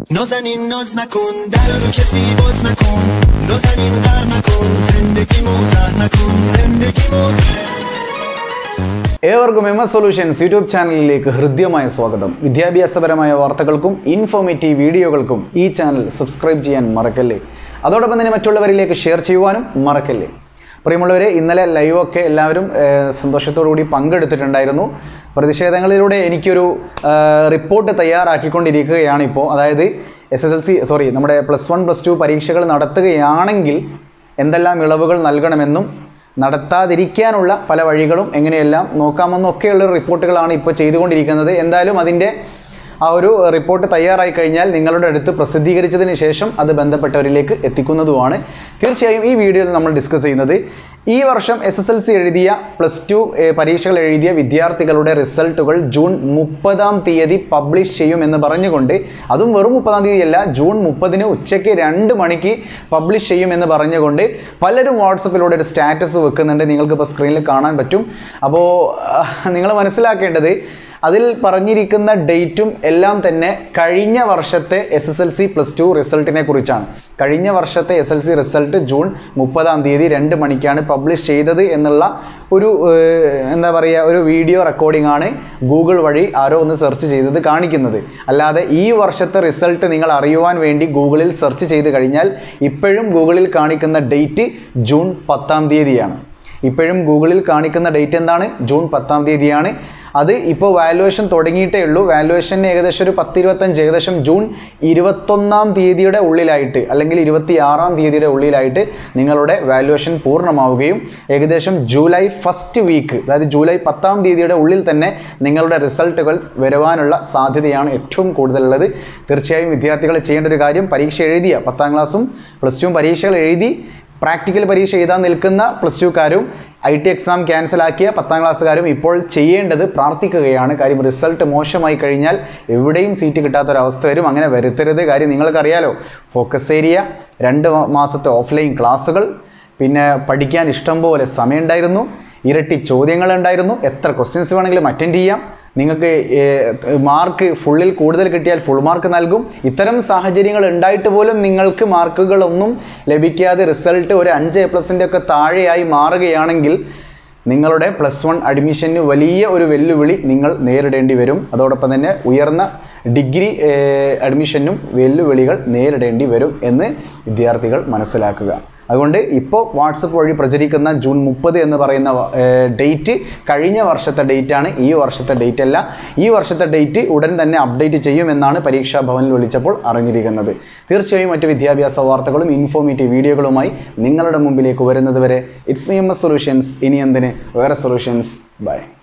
نازنین ناز نکن در رو کسی باز نکن نازنین غر نکن زندگی موزر نکن زندگی موزر ഏവർക്കും M S solutions YouTube ചാനലിലേക്ക് ഹൃദ്യമായ സ്വാഗതം വിദ്യാഭ്യാസപരമായ വാർത്തകൾക്കും ഇൻഫോർമേറ്റീവ് വീഡിയോകൾക്കും ഈ ചാനൽ സബ്സ്ക്രൈബ് ചെയ്യാൻ മറക്കല്ലേ അതോടൊപ്പം തന്നെ മറ്റുള്ളവരിലേക്ക് ഷെയർ ചെയ്യുവാനും മറക്കല്ലേ പ്രിയമുള്ളവരെ ഇന്നലെ ലൈവൊക്കെ എല്ലാവരും ഏഹ്, സന്തോഷത്തോടു കൂടി പങ്കെടുത്തിട്ടുണ്ടായിരുന്നു പ്രതിഷേധങ്ങളിലൂടെ എനിക്കൊരു ഏഹ്, റിപ്പോർട്ട് തയ്യാറാക്കിക്കൊണ്ടിരിക്കുകയാണ് ഇപ്പോൾ അതായത് S S L C sorry നമ്മുടെ പ്ലസ് വൺ പ്ലസ് ടു പരീക്ഷകൾ നടത്തുകയാണെങ്കിൽ എന്തെല്ലാം ഇളവുകൾ നൽകണമെന്നും നടത്താതിരിക്കാനുള്ള പല വഴികളും എങ്ങനെയെല്ലാം നോക്കാമെന്നൊക്കെയുള്ള റിപ്പോർട്ടുകളാണ് ഇപ്പോൾ ചെയ്തുകൊണ്ടിരിക്കുന്നത് എന്തായാലും അതിൻ്റെ ആ ഒരു റിപ്പോർട്ട് തയ്യാറായി കഴിഞ്ഞാൽ നിങ്ങളുടെ അടുത്ത് പ്രസിദ്ധീകരിച്ചതിന് ശേഷം അത് ബന്ധപ്പെട്ടവരിലേക്ക് എത്തിക്കുന്നതുമാണ് തീർച്ചയായും ഈ വീഡിയോയിൽ നമ്മൾ ഡിസ്കസ് ചെയ്യുന്നത് ഈ വർഷം എസ് എസ് എൽ സി എഴുതിയ പ്ലസ് ടു പരീക്ഷകൾ എഴുതിയ വിദ്യാർത്ഥികളുടെ റിസൾട്ടുകൾ ജൂൺ മുപ്പതാം തീയതി പബ്ലിഷ് ചെയ്യുമെന്ന് പറഞ്ഞുകൊണ്ട് അതും വെറും മുപ്പതാം തീയതിയല്ല ജൂൺ മുപ്പതിന് ഉച്ചയ്ക്ക് രണ്ട് മണിക്ക് പബ്ലിഷ് ചെയ്യുമെന്ന് പറഞ്ഞുകൊണ്ട് പലരും വാട്സപ്പിലൂടെ ഒരു സ്റ്റാറ്റസ് വെക്കുന്നുണ്ട് നിങ്ങൾക്ക് ഇപ്പോൾ സ്ക്രീനിൽ കാണാൻ പറ്റും അപ്പോൾ നിങ്ങൾ മനസ്സിലാക്കേണ്ടത് അതിൽ പറഞ്ഞിരിക്കുന്ന ഡേറ്റും എല്ലാം തന്നെ കഴിഞ്ഞ വർഷത്തെ S S L C plus two റിസൾട്ടിനെ കുറിച്ചാണ് കഴിഞ്ഞ വർഷത്തെ S L C result June മുപ്പതാം തീയതി രണ്ട് മണിക്കാണ് പബ്ലിഷ് ചെയ്തത് എന്നുള്ള ഒരു ഏർ, എന്താ പറയുക ഒരു വീഡിയോ റെക്കോർഡിംഗ് ആണ് ഗൂഗിൾ വഴി ആരോ ഒന്ന് സെർച്ച് ചെയ്തത് കാണിക്കുന്നത് അല്ലാതെ ഈ വർഷത്തെ റിസൾട്ട് നിങ്ങൾ അറിയുവാൻ വേണ്ടി ഗൂഗിളിൽ സെർച്ച് ചെയ്ത് കഴിഞ്ഞാൽ ഇപ്പോഴും ഗൂഗിളിൽ കാണിക്കുന്ന ഡേറ്റ് ജൂൺ പത്താം തീയതിയാണ് ഇപ്പോഴും ഗൂഗിളിൽ കാണിക്കുന്ന ഡേറ്റ് എന്താണ് ജൂൺ പത്താം തീയതിയാണ് അത് ഇപ്പോൾ വാലുവേഷൻ തുടങ്ങിയിട്ടേ ഉള്ളൂ വാലുവേഷൻ ഏകദേശം ഒരു പത്ത് ഇരുപത്തഞ്ച് ഏകദേശം ജൂൺ ഇരുപത്തൊന്നാം തീയതിയുടെ ഉള്ളിലായിട്ട് അല്ലെങ്കിൽ ഇരുപത്തി ആറാം തീയതിയുടെ ഉള്ളിലായിട്ട് നിങ്ങളുടെ വാലുവേഷൻ പൂർണ്ണമാവുകയും ഏകദേശം ജൂലൈ ഫസ്റ്റ് വീക്ക് അതായത് ജൂലൈ പത്താം തീയതിയുടെ ഉള്ളിൽ തന്നെ നിങ്ങളുടെ റിസൾട്ടുകൾ വരുവാനുള്ള സാധ്യതയാണ് ഏറ്റവും കൂടുതലുള്ളത് തീർച്ചയായും വിദ്യാർത്ഥികൾ ചെയ്യേണ്ട ഒരു കാര്യം പരീക്ഷ എഴുതിയ പത്താം ക്ലാസ്സും പ്ലസ് ടുവും പരീക്ഷകൾ എഴുതി പ്രാക്ടിക്കൽ പരീക്ഷ എഴുതാൻ നിൽക്കുന്ന പ്ലസ് ടുക്കാരും ഐ ടി എക്സാം ക്യാൻസൽ ആക്കിയ പത്താം ക്ലാസ്സുകാരും ഇപ്പോൾ ചെയ്യേണ്ടത് പ്രാർത്ഥിക്കുകയാണ് കാര്യം റിസൾട്ട് മോശമായി കഴിഞ്ഞാൽ എവിടെയും സീറ്റ് കിട്ടാത്തൊരവസ്ഥ വരും അങ്ങനെ വരുത്തരുത് കാര്യം നിങ്ങൾക്കറിയാലോ ഫോക്കസ് ഏരിയ രണ്ട് മാ- മാസത്തെ ഓഫ്ലൈൻ ക്ലാസ്സുകൾ പിന്നെ പഠിക്കാൻ ഇഷ്ടം പോലെ സമയമുണ്ടായിരുന്നു ഇരട്ടി ചോദ്യങ്ങൾ ഉണ്ടായിരുന്നു എത്ര ക്വസ്റ്റ്യൻസ് വേണമെങ്കിലും അറ്റൻഡ് ചെയ്യാം നിങ്ങൾക്ക് മാർക്ക് ഫുള്ളിൽ കൂടുതൽ കിട്ടിയാൽ ഫുൾ മാർക്ക് നൽകും ഇത്തരം സാഹചര്യങ്ങൾ ഉണ്ടായിട്ട് പോലും നിങ്ങൾക്ക് മാർക്കുകളൊന്നും ലഭിക്കാതെ റിസൾട്ട് ഒരു അഞ്ച് എ പ്ലസിൻ്റെ ഒക്കെ താഴെയായി മാറുകയാണെങ്കിൽ നിങ്ങളുടെ പ്ലസ് വൺ അഡ്മിഷന് വലിയ ഒരു വെല്ലുവിളി നിങ്ങൾ നേരിടേണ്ടി വരും അതോടൊപ്പം തന്നെ ഉയർന്ന ഡിഗ്രി അഡ്മിഷനും വെല്ലുവിളികൾ നേരിടേണ്ടി വരും എന്ന് വിദ്യാർത്ഥികൾ മനസ്സിലാക്കുക അതുകൊണ്ട് ഇപ്പോൾ വാട്സപ്പ് വഴി പ്രചരിക്കുന്ന ജൂൺ മുപ്പത് എന്ന് പറയുന്ന ഡേറ്റ് കഴിഞ്ഞ വർഷത്തെ ഡേറ്റ് ആണ് ഈ വർഷത്തെ ഡേറ്റ് അല്ല ഈ വർഷത്തെ ഡേറ്റ് ഉടൻ തന്നെ അപ്ഡേറ്റ് ചെയ്യുമെന്നാണ് പരീക്ഷാ ഭവനിൽ വിളിച്ചപ്പോൾ അറിഞ്ഞിരിക്കുന്നത് തീർച്ചയായും മറ്റ് വിദ്യാഭ്യാസ വാർത്തകളും ഇൻഫോർമേറ്റീവ് വീഡിയോകളുമായി നിങ്ങളുടെ മുമ്പിലേക്ക് വരുന്നത് വരെ it's me M S solutions ഇനി എന്തിന് വേറെ സൊല്യൂഷൻസ് ബൈ